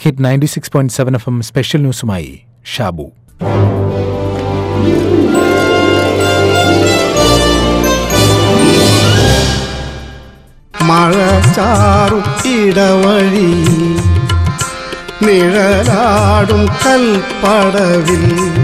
hit ninety six point seven F M special ന്യൂസുമായി ഷാബു മഴ ചാറും ഇടവഴി നിഴലാടും കൽപ്പടവിൽ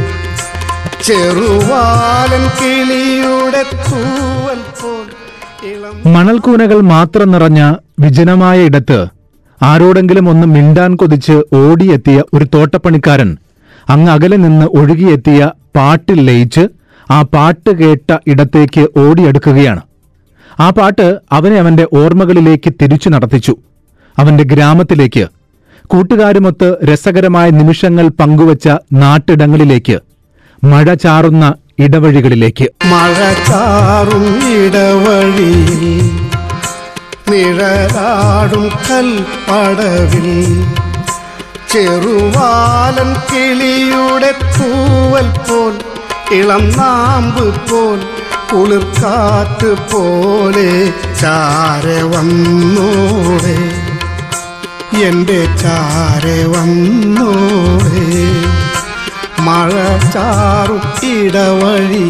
ചെറുവാലൻ കിളിയുടെ തൂവൽ പോൽ ഇളം മണൽക്കൂനകൾ മാത്രം നിറഞ്ഞ വിജനമായ ഇടത്ത് ആരോടെങ്കിലും ഒന്ന് മിണ്ടാൻ കൊതിച്ച് ഓടിയെത്തിയ ഒരു തോട്ടപ്പണിക്കാരൻ അങ്ങ് അകലെ നിന്ന് ഒഴുകിയെത്തിയ പാട്ടിൽ ലയിച്ച് ആ പാട്ട് കേട്ട ഇടത്തേക്ക് ഓടിയെടുക്കുകയാണ് ആ പാട്ട് അവനെ അവന്റെ ഓർമ്മകളിലേക്ക് തിരിച്ചു നടത്തിച്ചു അവന്റെ ഗ്രാമത്തിലേക്ക് കൂട്ടുകാരുമൊത്ത് രസകരമായ നിമിഷങ്ങൾ പങ്കുവച്ച നാട്ടിടങ്ങളിലേക്ക് മഴ ചാറുന്ന ഇടവഴികളിലേക്ക് മഴ ചാറും ഇടവഴിയിൽ നിഴലാടും കൽപ്പടവിൽ ചെറുവാലൻ കിളിയുടെ തൂവൽ പോൽ ഇളം നാമ്പ് പോൽ കുളിർക്കാറ്റ് പോലെ ചാരെ വന്നോടെ എൻ്റെ ചാരെ വന്നോടെ മഴ ചാറും ഇടവഴി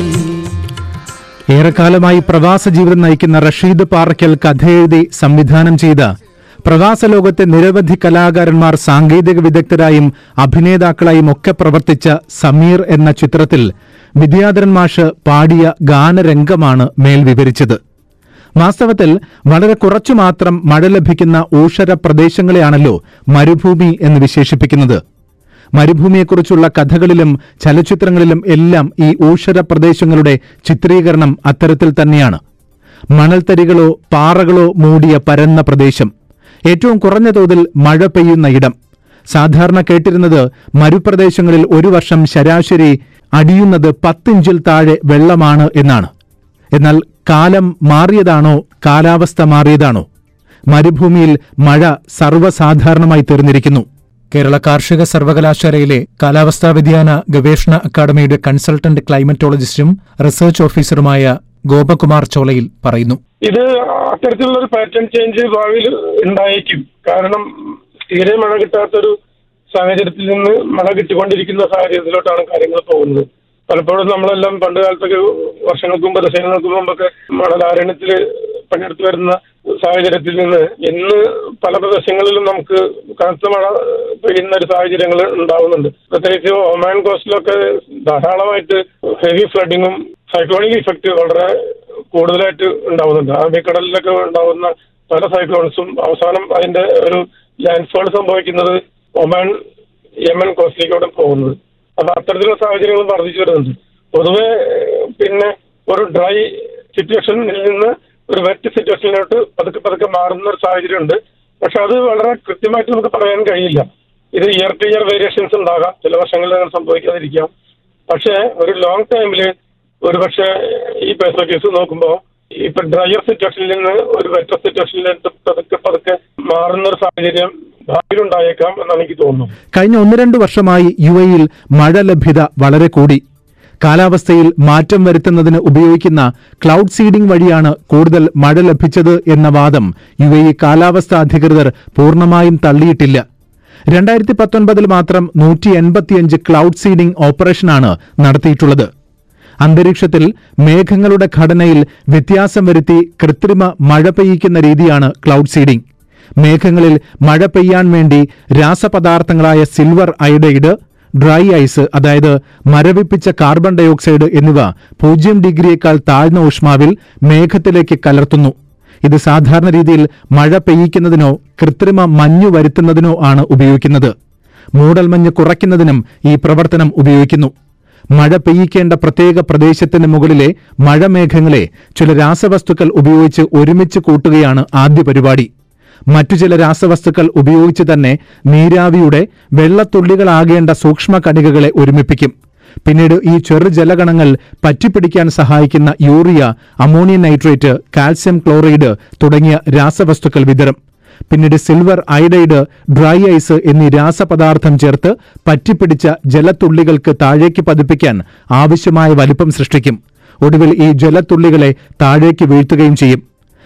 ഏറെക്കാലമായി പ്രവാസ ജീവിതം നയിക്കുന്ന റഷീദ് പാറയ്ക്കൽ കഥയെഴുതി സംവിധാനം ചെയ്ത പ്രവാസ ലോകത്തെ നിരവധി കലാകാരന്മാർ സാങ്കേതിക വിദഗ്ധരായും അഭിനേതാക്കളായും ഒക്കെ പ്രവർത്തിച്ച സമീർ എന്ന ചിത്രത്തിൽ വിദ്യാധരൻ മാഷ് പാടിയ ഗാനരംഗമാണ് മേൽ വിവരിച്ചത് വാസ്തവത്തിൽ വളരെ കുറച്ചു മാത്രം മഴ ലഭിക്കുന്ന ഊഷര പ്രദേശങ്ങളെയാണല്ലോ മരുഭൂമി എന്ന് വിശേഷിപ്പിക്കുന്നത് മരുഭൂമിയെക്കുറിച്ചുള്ള കഥകളിലും ചലച്ചിത്രങ്ങളിലും എല്ലാം ഈ ഊഷര പ്രദേശങ്ങളുടെ ചിത്രീകരണം അത്തരത്തിൽ തന്നെയാണ് മണൽത്തരികളോ പാറകളോ മൂടിയ പരന്ന പ്രദേശം ഏറ്റവും കുറഞ്ഞ തോതിൽ മഴ പെയ്യുന്ന ഇടം സാധാരണ കേട്ടിരുന്നത് മരുപ്രദേശങ്ങളിൽ ഒരു വർഷം ശരാശരി അടിയുന്നത് പത്തിഞ്ചിൽ താഴെ വെള്ളമാണ് എന്നാണ് എന്നാൽ കാലം മാറിയതാണോ കാലാവസ്ഥ മാറിയതാണോ മരുഭൂമിയിൽ മഴ സർവ്വസാധാരണമായി തീർന്നിരിക്കുന്നു കേരള കാർഷിക സർവകലാശാലയിലെ കാലാവസ്ഥാ വ്യതിയാന ഗവേഷണ അക്കാദമിയുടെ കൺസൾട്ടന്റ് ക്ലൈമറ്റോളജിസ്റ്റും റിസർച്ച് ഓഫീസറുമായ ഗോപകുമാർ ചോളയിൽ പറയുന്നു ഇത് അത്തരത്തിലുള്ള ഒരു പാറ്റേൺ ചേഞ്ച് ഭാവിയിൽ ഉണ്ടായേക്കും കാരണം തീരെ മഴ കിട്ടാത്തൊരു സാഹചര്യത്തിൽ നിന്ന് മഴ കിട്ടിക്കൊണ്ടിരിക്കുന്ന സാഹചര്യത്തിലോട്ടാണ് കാര്യങ്ങൾ പോകുന്നത് പലപ്പോഴും നമ്മളെല്ലാം പണ്ട് കാലത്തൊക്കെ വർഷങ്ങൾക്ക് മുമ്പ് ദശകങ്ങൾക്ക് മുമ്പൊക്കെ മണലാരണ്യത്തിൽ പണിയെടുത്ത് വരുന്ന സാഹചര്യത്തിൽ നിന്ന് ഇന്ന് പല പ്രദേശങ്ങളിലും നമുക്ക് കനത്ത മഴ പെയ്യുന്ന ഒരു സാഹചര്യങ്ങൾ ഉണ്ടാവുന്നുണ്ട് പ്രത്യേകിച്ച് ഒമാൻ കോസ്റ്റിലൊക്കെ ധാരാളമായിട്ട് ഹെവി ഫ്ലഡിങ്ങും സൈക്ലോണിക് ഇഫക്റ്റ് വളരെ കൂടുതലായിട്ട് ഉണ്ടാവുന്നുണ്ട് അറബിക്കടലിലൊക്കെ ഉണ്ടാവുന്ന പല സൈക്ലോൺസും അവസാനം അതിന്റെ ഒരു ലാൻഡ്ഫോൾ സംഭവിക്കുന്നത് ഒമാൻ യമൻ കോസ്റ്റിലേക്കൂടെ പോകുന്നത് അപ്പൊ അത്തരത്തിലുള്ള സാഹചര്യങ്ങൾ വർദ്ധിച്ചു വരുന്നുണ്ട് പൊതുവെ ഏഹ്, പിന്നെ ഒരു ഡ്രൈ സിറ്റുവേഷനിൽ നിന്ന് ഒരു വെറ്റ് സിറ്റുവേഷനിലോട്ട് പതുക്കെ പതുക്കെ മാറുന്ന ഒരു സാഹചര്യം ഉണ്ട് പക്ഷെ അത് വളരെ കൃത്യമായിട്ട് നമുക്ക് പറയാൻ കഴിയില്ല ഇത് ഇയർ ടു ഇയർ വേരിയേഷൻസ് ഉണ്ടാകാം ചില വർഷങ്ങളിൽ അങ്ങനെ സംഭവിക്കാതിരിക്കാം പക്ഷേ ഒരു ലോങ് ടൈമില് ഒരു പക്ഷേ ഈ പെർസ്പെക്ടീവ്സ് നോക്കുമ്പോൾ ഇപ്പൊ ഡ്രയർ സിറ്റുവേഷനിൽ നിന്ന് ഒരു വെറ്റർ സിറ്റുവേഷനിലേക്ക് പതുക്കെ പതുക്കെ മാറുന്ന ഒരു സാഹചര്യം ഭാവിയിൽ ഉണ്ടായേക്കാം എന്നാണ് എനിക്ക് തോന്നുന്നത് കഴിഞ്ഞ ഒന്ന് രണ്ട് വർഷമായി യു എയിൽ മഴ ലഭ്യത വളരെ കൂടി കാലാവസ്ഥയിൽ മാറ്റം വരുത്തുന്നതിന് ഉപയോഗിക്കുന്ന ക്ലൗഡ് സീഡിംഗ് വഴിയാണ് കൂടുതൽ മഴ ലഭിച്ചത് എന്ന വാദം യു എ കാലാവസ്ഥാ അധികൃതർ പൂർണ്ണമായും തള്ളിയിട്ടില്ല രണ്ടായിരത്തി പത്തൊൻപതിൽ മാത്രം നൂറ്റി എൺപത്തിയഞ്ച് ക്ലൗഡ് സീഡിംഗ് ഓപ്പറേഷനാണ് നടത്തിയിട്ടുള്ളത് അന്തരീക്ഷത്തിൽ മേഘങ്ങളുടെ ഘടനയിൽ വ്യത്യാസം വരുത്തി കൃത്രിമ മഴ പെയ്യിക്കുന്ന രീതിയാണ് ക്ലൗഡ് സീഡിംഗ് മേഘങ്ങളിൽ മഴ പെയ്യാൻ വേണ്ടി രാസപദാർത്ഥങ്ങളായ സിൽവർ അയഡൈഡ് ഡ്രൈ ഐസ് അതായത് മരവിപ്പിച്ച കാർബൺ ഡയോക്സൈഡ് എന്നിവ പൂജ്യം ഡിഗ്രിയേക്കാൾ താഴ്ന്ന ഊഷ്മാവിൽ മേഘത്തിലേക്ക് കലർത്തുന്നു ഇത് സാധാരണ രീതിയിൽ മഴ പെയ്യിക്കുന്നതിനോ കൃത്രിമ മഞ്ഞു വരുത്തുന്നതിനോ ആണ് ഉപയോഗിക്കുന്നത് മൂടൽമഞ്ഞ് കുറയ്ക്കുന്നതിനും ഈ പ്രവർത്തനം ഉപയോഗിക്കുന്നു മഴ പെയ്യിക്കേണ്ട പ്രത്യേക പ്രദേശത്തിന് മുകളിലെ മഴമേഘങ്ങളെ ചില രാസവസ്തുക്കൾ ഉപയോഗിച്ച് ഒരുമിച്ച് കൂട്ടുകയാണ് ആദ്യ പരിപാടി മറ്റു ചില രാസവസ്തുക്കൾ ഉപയോഗിച്ച് തന്നെ നീരാവിയുടെ വെള്ളത്തുള്ളികളാകേണ്ട സൂക്ഷ്മ കണികകളെ ഒരുമിപ്പിക്കും പിന്നീട് ഈ ചെറു ജലകണങ്ങൾ പറ്റിപ്പിടിക്കാൻ സഹായിക്കുന്ന urea ammonium nitrate calcium chloride തുടങ്ങിയ രാസവസ്തുക്കൾ വിതറും പിന്നീട് സിൽവർ അയഡൈഡ് ഡ്രൈ ഐസ് എന്നീ രാസപദാർത്ഥം ചേർത്ത് പറ്റിപ്പിടിച്ച ജലത്തുള്ളികൾക്ക് താഴേക്ക് പതിപ്പിക്കാൻ ആവശ്യമായ വലിപ്പം സൃഷ്ടിക്കും ഒടുവിൽ ഈ ജലത്തുള്ളികളെ താഴേക്ക് വീഴ്ത്തുകയും ചെയ്യും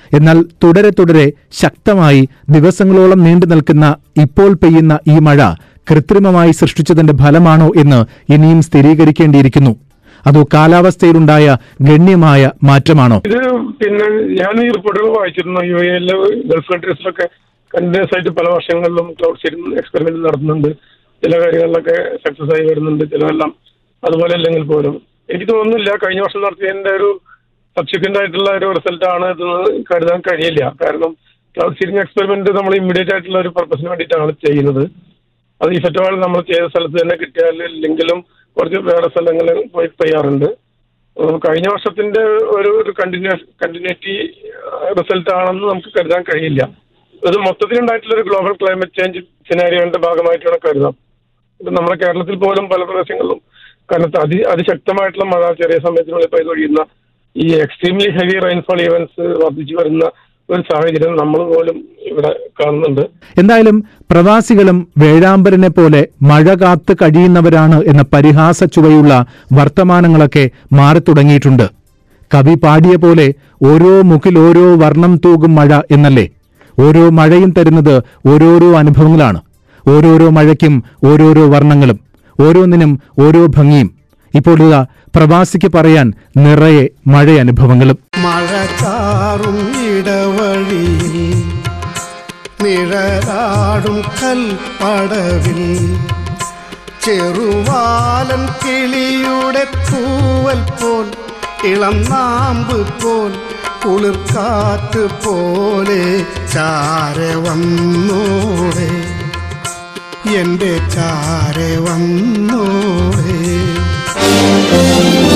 എന്നാൽ തുടരെ തുടരെ ശക്തമായി ദിവസങ്ങളോളം നീണ്ടു നിൽക്കുന്ന ഇപ്പോൾ പെയ്യുന്ന ഈ മഴ കൃത്രിമമായി സൃഷ്ടിച്ചതിന്റെ ഫലമാണോ എന്ന് ഇനിയും സ്ഥിരീകരിക്കേണ്ടിയിരിക്കുന്നു അതോ കാലാവസ്ഥയിലുണ്ടായ ഗണ്യമായ മാറ്റമാണോ ഇത് പിന്നെ ഞാൻ ഈ റിപ്പോർട്ടുകൾ വായിച്ചിരുന്നു യു എയിലെ ഗൾഫ് കൺട്രീസിലൊക്കെ കണ്ടിന്യൂസ് ആയിട്ട് പല വർഷങ്ങളിലും ക്ലൗഡ് സീഡിംഗ് എക്സ്പെരിമെന്റ് നടത്തുന്നുണ്ട് ചില കാര്യങ്ങളിലൊക്കെ സക്സസ് ആയി വരുന്നുണ്ട് ചിലതെല്ലാം അതുപോലെ അല്ലെങ്കിൽ പോലും എനിക്ക് തോന്നുന്നില്ല കഴിഞ്ഞ വർഷം നടത്തിയതിന്റെ ഒരു സബ്സിക്വന്റ് ആയിട്ടുള്ള ഒരു റിസൾട്ട് ആണ് ഇതെന്ന് കരുതാൻ കഴിയില്ല കാരണം ക്ലൗഡ് സീഡിംഗ് എക്സ്പെരിമെന്റ് നമ്മൾ ഇമ്മീഡിയറ്റ് ആയിട്ടുള്ള ഒരു പർപ്പസിന് വേണ്ടിയിട്ടാണ് ചെയ്യുന്നത് അത് ഇഫക്റ്റ് ആൾ നമ്മൾ ചെയ്ത സ്ഥലത്ത് തന്നെ കിട്ടിയാൽ ഇല്ലെങ്കിലും കുറച്ച് വേറെ സ്ഥലങ്ങളിൽ പോയി ചെയ്യാറുണ്ട് നമുക്ക് കഴിഞ്ഞ വർഷത്തിന്റെ ഒരു ഒരു കണ്ടിന്യൂസ് കണ്ടിന്യൂറ്റി റിസൾട്ട് ആണെന്ന് നമുക്ക് കരുതാൻ കഴിയില്ല ഇത് മൊത്തത്തിലുണ്ടായിട്ടുള്ള ഒരു ഗ്ലോബൽ ക്ലൈമറ്റ് ചേഞ്ച് സിനാരിയോന്റെ ഭാഗമായിട്ടാണ് കരുതാം ഇപ്പൊ നമ്മുടെ കേരളത്തിൽ പോലും പല പ്രദേശങ്ങളിലും കനത്ത അതി അതിശക്തമായിട്ടുള്ള മഴ ചെറിയ സമയത്തിനുള്ളിൽ പെയ്ത് ഒഴിയുന്ന ഈ എക്സ്ട്രീംലി ഹെവി റെയിൻഫോൾ ഈവൻസ് വർദ്ധിച്ചു വരുന്ന ഒരു സാഹചര്യം നമ്മൾ പോലും ഇവിടെ കാണുന്നുണ്ട് എന്തായാലും പ്രവാസികളും വേഴാമ്പലിനെ പോലെ മഴ കാത്ത് കഴിയുന്നവരാണ് എന്ന പരിഹാസ ചുവയുള്ള വർത്തമാനങ്ങളൊക്കെ മാറിത്തുടങ്ങിയിട്ടുണ്ട് കവി പാടിയ പോലെ ഓരോ മുഖിൽ ഓരോ വർണ്ണം തൂകും മഴ എന്നല്ലേ ഓരോ മഴയും തരുന്നത് ഓരോരോ അനുഭവങ്ങളാണ് ഓരോരോ മഴയ്ക്കും ഓരോരോ വർണ്ണങ്ങളും ഓരോന്നിനും ഓരോ ഭംഗിയും ഇപ്പോൾ ഇതാ പ്രവാസിക്ക് പറയാൻ നിറയെ മഴയനുഭവങ്ങളും മഴ ചാറും ഇടവഴിയിൽ നിഴലാടും കൽപ്പടവിൽ ചെറുവാലൻ കിളിയുടെ തൂവൽ പോൽ ഇളം നാമ്പ് പോൽ കുളിർക്കാറ്റ് പോലെ ചാരെ വന്നോടെ എൻ്റെ ചാരെ വന്നോടെ